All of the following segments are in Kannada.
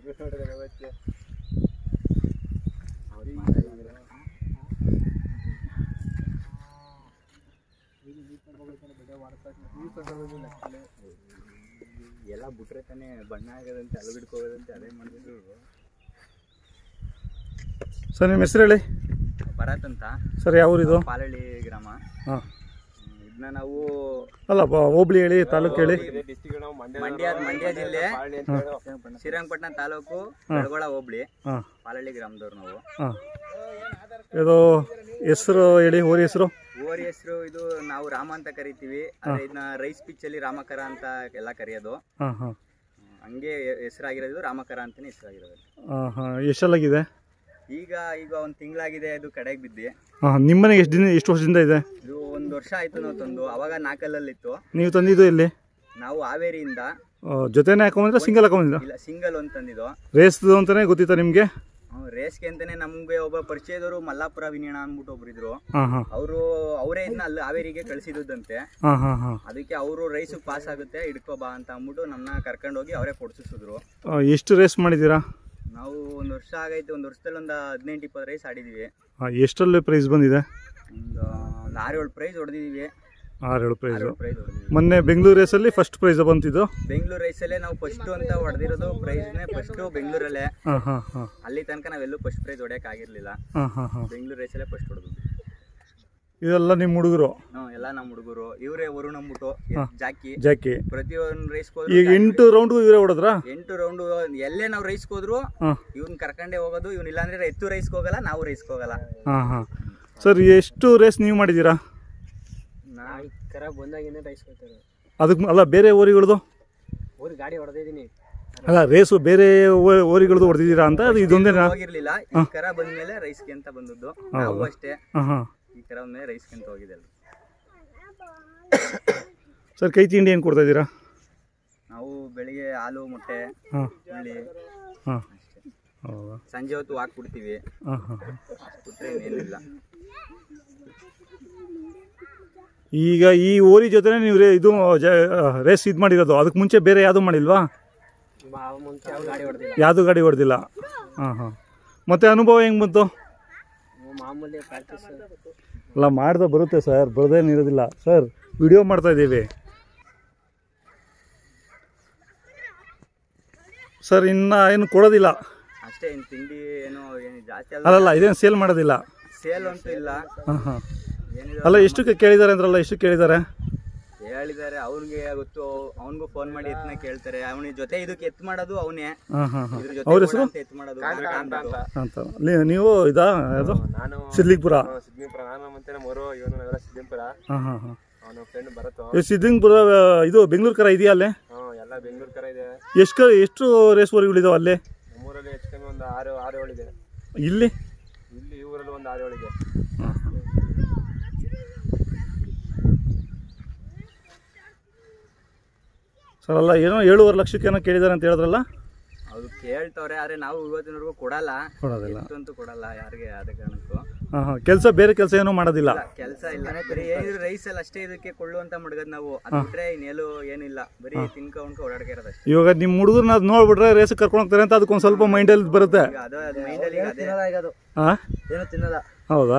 ಎಲ್ಲ ಬಿಟ್ರೆ ತಾನೇ ಬಣ್ಣ ಆಗೋದಂತೆ ಅಲು ಬಿಡ್ಕೋಗೋದಂತೆ ಅದೇ ಮಾಡಿದ್ರು ಸರ್ ನಿಮ್ಮ ಹೆಸರು ಹೇಳಿ ಭರತ್ ಅಂತ ಸರ್ ಯಾವ ಊರಿದು ಪಾಲಳ್ಳಿ ಗ್ರಾಮ ಹಾಂ ಇದನ್ನ ನಾವು ಅಲ್ಲ ಬ- ಹೋಬ್ಳಿ ಹೇಳಿ ತಾಲೂಕು ಹೇಳಿ ಮಂಡ್ಯ ಮಂಡ್ಯ ಜಿಲ್ಲೆ ಶ್ರೀರಂಗಪಟ್ಟಣ ತಾಲೂಕು ಬೆಳಗೊಳ ಹೋಬ್ಳಿ ಹಾಂ ಪಾಲಳ್ಳಿ ಗ್ರಾಮದವ್ರು ನಾವು ಹಾಂ ಇದು ಹೆಸರು ಹೇಳಿ ಊರಿ ಹೆಸರು ಓರಿ ಹೆಸರು ಇದು ನಾವು ರಾಮ ಅಂತ ಕರಿತೀವಿ ಆದ್ರೆ ಇದನ್ನ ರೈಸ್ ಪಿಚ್ ಅಲ್ಲಿ ರಾಮಕರ ಅಂತ ಎಲ್ಲ ಕರೆಯೋದು ಹಾಂ ಹಾಂ ಹಂಗೆ ಹೆಸರಾಗಿರೋದು ರಾಮಕರ ಅಂತಾನೆ ಹೆಸರಾಗಿರೋದು ಹಾಂ ಹಾಂ ಎಷ್ಟೆಲ್ಲಾಗಿದೆ ಈಗ ಈಗ ಒಂದ್ ತಿಂಗಳಾಗಿದೆ ಅದು ಕಡೆಗೆ ಬಿದ್ದಿ ಹಾಂ ನಿಮ್ಮನೆಗೆ ಎಷ್ಟು ದಿನ ಎಷ್ಟು ವರ್ಷದಿಂದ ಇದೆ ಇದು ಒಂದ್ ವರ್ಷ ಆಯ್ತು ನಾವು ತಂದು ಅವಾಗ ನಾಲ್ಕಲ್ಲಲ್ಲಿತ್ತು ನೀವು ತಂದಿದ್ದು ಎಲ್ಲಿ ನಾವು ಹಾವೇರಿಯಿಂದ ಆ, ಜೊತೆನೇ ಹಾಕೊಂಬಂದ್ರೆ ಸಿಂಗಲ್ ಹಾಕೊಂಬಂದಿರಾ ಇಲ್ಲ ಸಿಂಗಲ್ ಒಂದು ತಂದಿದ್ದು ರೇಸ್ದು ಅಂತಲೇ ಗೊತ್ತಿತ್ತಾ ನಿಮಗೆ ಹ್ಮ್, ರೇಸ್ಗೆ ಅಂತಾನೆ ನಮ್ಗೆ ಒಬ್ಬ ಪರಿಚಯದವರು ಮಲ್ಲಾಪುರ ವಿನಯಣ ಅಂದ್ಬಿಟ್ಟು ಒಬ್ರು ಇದ್ರು ಹಾಂ ಹಾಂ ಅವರು ಅವರೇ ಇದನ್ನ ಅಲ್ಲಿ ಹಾವೇರಿಗೆ ಕಳಿಸಿದಂತೆ ಹಾಂ ಹಾಂ ಹಾಂ ಅದಕ್ಕೆ ಅವರು ರೈಸಿಗೆ ಪಾಸ್ ಆಗುತ್ತೆ ಹಿಡ್ಕೋ ಬಾ ಅಂತ ಅಂದ್ಬಿಟ್ಟು ನಮ್ಮನ್ನ ಕರ್ಕೊಂಡೋಗಿ ಅವರೇ ಕೊಡ್ಸಿಸಿದ್ರು ಎಷ್ಟು ರೇಸ್ ಮಾಡಿದ್ದೀರಾ ನಾವು ಒಂದು ವರ್ಷ ಆಗೈತೆ ಒಂದು ವರ್ಷದಲ್ಲಿ ಒಂದು ಹದಿನೆಂಟು ಇಪ್ಪತ್ತು ರೈಸ್ ಆಡಿದೀವಿ ಹಾಂ ಎಷ್ಟರಲ್ಲಿ ಪ್ರೈಸ್ ಬಂದಿದೆ ಒಂದು ಒಂದು ಆರು ಏಳು ಪ್ರೈಸ್ ಹೊಡೆದಿದ್ದೀವಿ ಆರು ಏಳು ಆರು ಪ್ರೈಸು ಏಳು ಪ್ರೈಸ್ ಹೊಡೆದಿದ್ದೀವಿ ಮೊನ್ನೆ ಬೆಂಗಳೂರು ರೇಸಲ್ಲಿ ಫಸ್ಟ್ ಪ್ರೈಸ್ ಬಂತಿದ್ದು ಬೆಂಗಳೂರು ರೈಸಲ್ಲೇ ನಾವು ಫಸ್ಟ್ ಅಂತ ಹೊಡೆದಿರೋದು ಪ್ರೈಸ್ನೇ ಫಸ್ಟ್ ಬೆಂಗಳೂರಲ್ಲೇ ಹಾಂ ಹಾಂ ಹಾಂ ಅಲ್ಲಿ ತನಕ ನಾವೆಲ್ಲೂ ಫಸ್ಟ್ ಪ್ರೈಸ್ ಹೊಡೆಯಕ್ ಆಗಿರ್ಲಿಲ್ಲ ಹಾಂ ಹಾಂ ಹಾಂ ಬೆಂಗಳೂರು ರೈಸಲ್ಲೇ ಫಸ್ಟ್ ಹೊಡೆದು ಇದೆಲ್ಲ ನಿಮ್ಮ ಹುಡುಗರು ಹ್ಞೂ ಎಲ್ಲ ನಮ್ಮ ಹುಡುಗರು ಇವರೇ ವರುಣ್ ಅಂದ್ಬಿಟ್ಟು ಜಾಕಿ ಜಾಕಿ ಪ್ರತಿಯೊಂದು ರೈಸ್ ಈಗ ಎಂಟು ರೌಂಡ್ಗೂ ಇವರೇ ಹೊಡೆದ್ರಾ ಎಂಟು ರೌಂಡ್ ಎಲ್ಲೇ ನಾವು ರೈಸ್ಗೆ ಹೋದ್ರು ಹಾಂ ಇವ್ನ ಕರ್ಕೊಂಡೇ ಹೋಗೋದು ಇವ್ನ ಇಲ್ಲಾಂದ್ರೆ ಎತ್ತು ರೈಸ್ಗೆ ಹೋಗಲ್ಲ ನಾವು ರೈಸ್ಗೆ ಹೋಗಲ್ಲ ಹಾಂ ಹಾಂ ಸರ್ ಎಷ್ಟು ರೇಸ್ ನೀವು ಮಾಡಿದ್ದೀರಾ ನಾವು ಕರ ಬಂದಾಗಿಂದ ರೈಸ್ಕೊಳ್ತಾರೆ ಅದಕ್ಕೆ ಅಲ್ಲ ಬೇರೆ ಓರಿಗಳದು ಊರು ಗಾಡಿ ಹೊಡೆದಿದ್ದೀನಿ ಅಲ್ಲ ರೇಸು ಬೇರೆ ಓ- ಓರಿಗಳದ್ದು ಹೊಡೆದಿದ್ದೀರಾ ಅಂತ ಅದು ಇದೊಂದೇನಾ ಹೋಗಿರ್ಲಿಲ್ಲ ಈ ಕರ ಬಂದ್ಮೇಲೆ ರೈಸ್ಗೆ ಅಂತ ಬಂದದ್ದು ನಾವು ಅಷ್ಟೇ ಹಾಂ ಹಾಂ ಈ ಕರ ಮೇಲೆ ರೈಸ್ಗೆ ಅಂತ ಹೋಗಿದ್ದಲ್ಲ ಸರ್ ಕೈ ತಿಂಡಿ ಏನು ಕೊಡ್ತಾ ಇದ್ದೀರಾ ನಾವು ಬೆಳಿಗ್ಗೆ ಹಾಲು ಮೊಟ್ಟೆ ಹಾಂ ಹುಳ್ಳಿ ಹಾಂ ಅಷ್ಟೇ ಹೌದಾ ಸಂಜೆ ಹೊತ್ತು ಹಾಕ್ಬಿಡ್ತೀವಿ ಹಾಂ ಹಾಂ ಬಿಟ್ರೆ ಇನ್ನೇನಿಲ್ಲ ಈಗ ಈ ಓರಿ ಜೊತೆನೇ ನೀವು ರೇ ಇದು ಜ ರೇಸ್ ಇದು ಮಾಡಿರೋದು ಅದಕ್ಕೆ ಮುಂಚೆ ಬೇರೆ ಯಾವುದೂ ಮಾಡಿಲ್ವಾ ಮಾವು ಮುಂಚೆ ಯಾವ ಗಾಡಿ ಹೊಡೆದಿಲ್ಲ ಯಾವುದು ಗಾಡಿ ಹೊಡೆದಿಲ್ಲ ಹಾಂ ಹಾಂ ಮತ್ತು ಅನುಭವ ಹೆಂಗೆ ಬಂತು ಮಾಮೂಲಿ ಪ್ರಾಕ್ಟೀಸ್ ಅಲ್ಲ ಮಾಡ್ದೆ ಬರುತ್ತೆ ಸರ್ ಬರೋದೇನಿರೋದಿಲ್ಲ ಸರ್ ವಿಡಿಯೋ ಮಾಡ್ತಾ ಇದ್ದೀವಿ ಸರ್ ಇನ್ನು ಏನು ಕೊಡೋದಿಲ್ಲ ಅಷ್ಟೇ ಇನ್ನು ತಿಂಡಿ ಏನು ಏನು ಜಾಸ್ತಿ ಅಲ್ಲ ಅಲ್ಲಲ್ಲ ಇದೇನು ಸೇಲ್ ಮಾಡೋದಿಲ್ಲ ಸೇಲ್ ಅಂತೂ ಇಲ್ಲ ಹಾಂ ಹಾಂ ಏನಿದೆ ಅಲ್ಲ ಎಷ್ಟಕ್ಕೆ ಕೇಳಿದ್ದಾರೆ ಅಂದ್ರಲ್ಲ ಎಷ್ಟು ಕೇಳಿದ್ದಾರೆ ಹೇಳಿದ್ದಾರೆ ಅವ್ನಿಗೆ ಗೊತ್ತು ಅವನಿಗೂ ಫೋನ್ ಮಾಡಿ ಎತ್ತನ ಕೇಳ್ತಾರೆ ಅವನ ಜೊತೆ ಇದಕ್ಕೆ ಎತ್ ಮಾಡೋದು ಅವನೇ ಹಾಂ ಹಾಂ ಹಾಂ ಇದ್ರ ಜೊತೆ ಅವ್ರ ಕೂಡ ಹೆಸರು ಅಂತ ಎತ್ ಮಾಡೋದು ಅಂದ್ಬಿಟ್ಟು. ಅಂತ ನೀ- ನೀವು ಇದಾ ಯಾವುದು ನಾನು ಸಿದ್ಲಿಂಗ್ಪುರ ಸಿದ್ದಿಂಪುರ ನಾನು ಮತ್ತೆ ನಮ್ಮವರು ಇವನು ನಾವೆಲ್ಲ ಸಿದ್ದಿಂಪುರ ಹಾಂ ಹಾಂ ಹಾಂ ಅವನ ಫ್ರೆಂಡ್ ಬರತ್ತು ಈ ಸಿದ್ಲಿಂಗ್ಪುರ ಆ, ಇದು ಬೆಂಗಳೂರು ಕರ ಇದೆಯಾ ಅಲ್ಲೇ ಹ್ಞೂ ಎಲ್ಲ ಬೆಂಗಳೂರು ಕರ ಇದೆ ಎಷ್ಟು ಕ ಎಷ್ಟು ರೇಸ್ ಓರಿಗಳಿದಾವೆ ಅಲ್ಲೇ ನಮ್ಮೂರಲ್ಲಿ ಹೆಚ್ಚು ಕಮ್ಮಿ ಒಂದು ಆರು ಆರು ಏಳು ಇದೆ ಇಲ್ಲಿ ಇಲ್ಲಿ ಈ ಊರಲ್ಲಿ ಒಂದು ಆರು ಏಳು ಇದೆ ಸರ್ ಅಲ್ಲ ಏನೋ ಏಳುವರೆ ಲಕ್ಷಕ್ಕೆ ಏನೋ ಕೇಳಿದ್ದಾರೆ ಅಂತ ಹೇಳಿದ್ರಲ್ಲ ಅದು ಕೇಳ್ತವ್ರೆ ಆದ್ರೆ ನಾವು ಇವತ್ತಿನವರೆಗೂ ಕೊಡಲ್ಲ ಕೊಡೋದಿಲ್ಲ ಎತ್ತಂತೂ ಕೊಡಲ್ಲ ಯಾರಿಗೆ ಅದ ಕಾರಣಕ್ಕೂ ಹಾಂ ಹಾಂ ಕೆಲಸ ಬೇರೆ ಕೆಲಸ ಏನೂ ಮಾಡೋದಿಲ್ಲ ಕೆಲಸ ಇಲ್ಲ ಬರೀ ಏನಿದ್ರು ರೈಸ್ ಅಲ್ಲಿ ಅಷ್ಟೇ ಇದಕ್ಕೆ ಕೊಳ್ಳು ಅಂತ ಮಡಗದ್ ನಾವು ಅದ್ ಬಿಟ್ರೆ ಇನ್ನೆಲ್ಲೂ ಏನಿಲ್ಲ ಬರೀ ತಿನ್ಕ ಉಣ್ಕ ಓಡಾಡ್ಕ ಇರೋದಷ್ಟೇ ಇವಾಗ ನಿಮ್ಮ ಹುಡುಗರನ್ನ ಅದು ನೋಡ್ಬಿಟ್ರೆ ರೇಸ್ ಕರ್ಕೊಂಡು ಹೋಗ್ತಾರೆ ಅಂತ ಅದಕ್ಕೊಂದು ಸ್ವಲ್ಪ ಮೈಂಡಲ್ಲಿ ಬರುತ್ತೆ ಈಗ ಅದು ಅದು ಮೈಂಡಲ್ಲಿ ಈಗ ಅದೇ ಹಾಂ ಏನು ತಿನ್ನಲ್ಲ ಹೌದಾ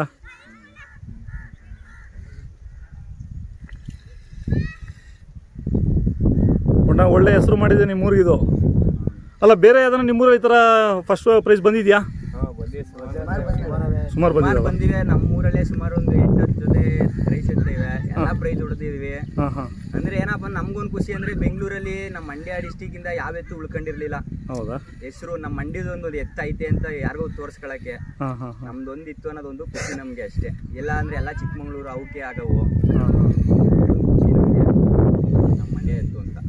ಪುಣ್ಯ ಒಳ್ಳೆ ಹೆಸರು ಮಾಡಿದೆ ನಿಮ್ಮೂರಿಗಿದು ಅಲ್ಲ ಬೇರೆ ಯಾವ್ದಾರ ನಿಮ್ಮೂರಲ್ಲಿ ಈ ಥರ ಫಸ್ಟ್ ಪ್ರೈಸ್ ಬಂದಿದೆಯಾ ಹಾಂ ಬಂದಿ ಸುಮಾರು ಸುಮಾರು ಬಂದಿದ್ದಾವೆ ಬಂದಿವೆ ನಮ್ಮೂರಲ್ಲೇ ಸುಮಾರು ಒಂದು ಎಂಟು ಹತ್ತು ಜೊತೆ ಪ್ರೈಸ್ ಇರ್ತಿವೆ ಎಲ್ಲ ಪ್ರೈಸ್ ಹೊಡೆದಿದ್ವಿ ಹಾಂ ಹಾಂ ಅಂದ್ರೆ ಏನಪ್ಪ ನಮ್ಗೊಂದು ಖುಷಿ ಅಂದ್ರೆ ಬೆಂಗಳೂರಲ್ಲಿ ನಮ್ಮ ಮಂಡ್ಯ ಡಿಸ್ಟಿಕ್ ಇಂದ ಯಾವ ಎತ್ತು ಉಳ್ಕೊಂಡಿರ್ಲಿಲ್ಲ ಹೌದಾ ಹೆಸರು ನಮ್ಮ ಮಂಡ್ಯದೊಂದು ಒಂದು ಎತ್ತ ಐತೆ ಅಂತ ಯಾರಿಗೋ ತೋರ್ಸ್ಕೊಳಕ್ಕೆ ಹಾಂ ಹಾಂ ಹಾಂ ನಮ್ದೊಂದು ಇತ್ತು ಅನ್ನೋದೊಂದು ಖುಷಿ ನಮ್ಗೆ ಅಷ್ಟೇ ಇಲ್ಲ ಅಂದ್ರೆ ಎಲ್ಲ ಚಿಕ್ಕಮಂಗ್ಳೂರು ಅವಕ್ಕೆ ಆಗವು ಹಾಂ ಹಾಂ ಅದೊಂದು ಖುಷಿ ನಮ್ಗೆ ನಮ್ಮ ಮಂಡ್ಯ ಎತ್ತು ಅಂತ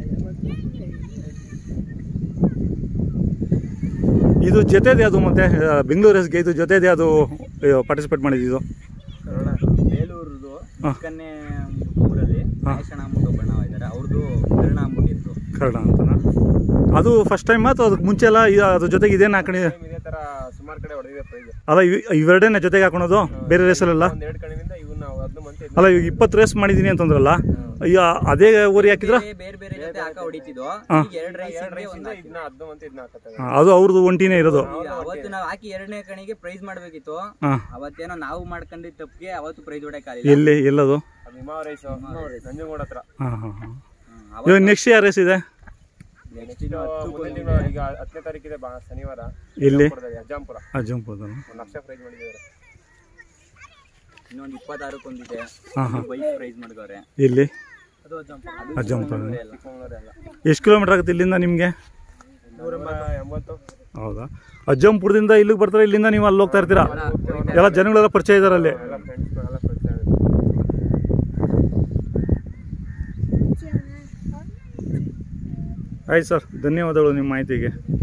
ಇದು ಜೊತೆದೇ ಅದು ಮತ್ತೆ ಆ, ಬೆಂಗಳೂರು ರೇಸ್ಗೆ ಇದು ಜೊತೆದೇ ಅದು ಪಾರ್ಟಿಸಿಪೇಟ್ ಮಾಡಿದ್ದು ಬೇಲೂರದು ಚಿಕ್ಕನ್ನೇ ಊರಲ್ಲಿ ಮಹೇಶಣ್ಣ ಅಂದ್ಬಿಟ್ಟು ಬಣ್ಣ ಇದ್ದಾರೆ ಅವ್ರದ್ದು ಕರ್ಣ ಅಂದ್ಬಿಟ್ಟಿತ್ತು ಕನ್ನಡ ಅಂತನಾ ಅದು ಫಸ್ಟ್ ಟೈಮ್ ಅಥವಾ ಅದಕ್ಕೆ ಮುಂಚೆ ಎಲ್ಲ ಇ- ಅದ್ರ ಜೊತೆಗೆ ಇದೇನು ಹಾಕೊಂಡಿದೆ Same ಇದೇ ತರ ಸುಮಾರು ಕಡೆ ಹೊಡೆದಿದೆ ಪ್ರೈಸ್ ಅಲ್ಲ ಇವ್- ಇವೆರಡೇನೆ ಜೊತೆಗೆ ಹಾಕೊಳೋದು ಬೇರೆ ರೇಸಲ್ಲೆಲ್ಲ ಒಂದ್ ಎರಡು ಕಡೆಯಿಂದ ಇವನ್ನ ಹದಿನ ಮಂತ್ ಅಲ್ಲ ಇವಾಗ ಇಪ್ಪತ್ತು ರೇಸ್ ಮಾಡಿದ್ದೀನಿ ಅಂತಂದ್ರಲ್ಲ ಅಯ್ಯ ಅದೇ ಓರಿ ಹಾಕಿದ್ರ ಬೇರೆ ಬೇರೆ ಬೇರೆ ಜೊತೆ ಹಾಕ ಹೊಡಿತಿದ್ವು ಹಾ. ಈಗ ಎರಡ್ ರೈಸ್ ಎರಡು ರೈಸಿಂದ ಇದನ್ನ ಹದಿನ ಮಂತ್ ಇದನ್ನ ಹಾಕತ್ತಾರೆ ಅದು ಅವ್ರದ್ದು ಒಂಟಿನೇ ಇರೋದು ಅವತ್ತು ನಾವು ಹಾಕಿ ಎರಡನೇ ಕಣಿಗೆ ಪ್ರೈಸ್ ಮಾಡ್ಬೇಕಿತ್ತು ಹಾಂ ಅವತ್ತೇನೋ ನಾವು ಮಾಡ್ಕೊಂಡಿದ್ದ ತಪ್ಪಿಗೆ ಅವತ್ತು ಪ್ರೈಸ್ ಹೊಡಕ್ಕಾಗಿಲ್ಲ ಎಲ್ಲಿ ಎಲ್ಲದು ಅದು ಹಿಮಾವ ರೈಸ್ ನಂಜನಗೂಡ ಹತ್ರ ಹಾಂ ಹಾಂ ಹಾಂ ಹ್ಮ್, ಇವಾಗ ನೆಕ್ಸ್ಟ್ ಯಾವ ರೇಸ್ ಇದೆ ನೆಕ್ಸ್ಟ್ ಮುಂದಿನ ತಿಂಗಳು ಈಗ ಹತ್ತನೇ ತಾರೀಕಿದೆ ಬಾ ಶನಿವಾರ ಎಲ್ಲಿ ಅಜ್ಜಂಪುರದಲ್ಲಿ, ಅಜ್ಜಂಪುರ ಅಜ್ಜಂಪುರದಲ್ಲ ಒಂದು ಲಕ್ಷ ಪ್ರೈಸ್ ಮಾಡಿದ್ದಾರೆ ಇನ್ನೊಂದು ಇಪ್ಪತ್ತಾರಕ್ಕೆ ಒಂದಿದೆ ಹಾಂ ಹಾಂ ಬೈಕ್ ಪ್ರೈಸ್ ಮಾಡ್ಗವ್ರೆ ಎಲ್ಲಿ ಅದು ಅಜ್ಜಂಪುರ ಚಿಕ್ಕಮಗಳೂರು ಎಲ್ಲ ಎಷ್ಟು ಕಿಲೋಮೀಟರ್ ಆಗುತ್ತೆ ಇಲ್ಲಿಂದ ನಿಮಗೆ ನೂರ ಎಂಬತ್ತು ಹೌದಾ ಅಜ್ಜಂಪುರದಿಂದ ಇಲ್ಲಿಗೆ ಬರ್ತಾರೆ ಇಲ್ಲಿಂದ ನೀವು ಅಲ್ಲಿ ಹೋಗ್ತಾ ಇರ್ತೀರಾ ಎಲ್ಲ ಜನಗಳೆಲ್ಲ ಪರಿಚಯ ಇದ್ದಾರೆ ಅಲ್ಲಿ ಎಲ್ಲ ಫ್ರೆಂಡ್ಸ್ ಎಲ್ಲ ಪರಿಚಯ ಆಗುತ್ತೆ. ಆಯ್ತು ಸರ್ ಧನ್ಯವಾದಗಳು ನಿಮ್ಮ ಮಾಹಿತಿಗೆ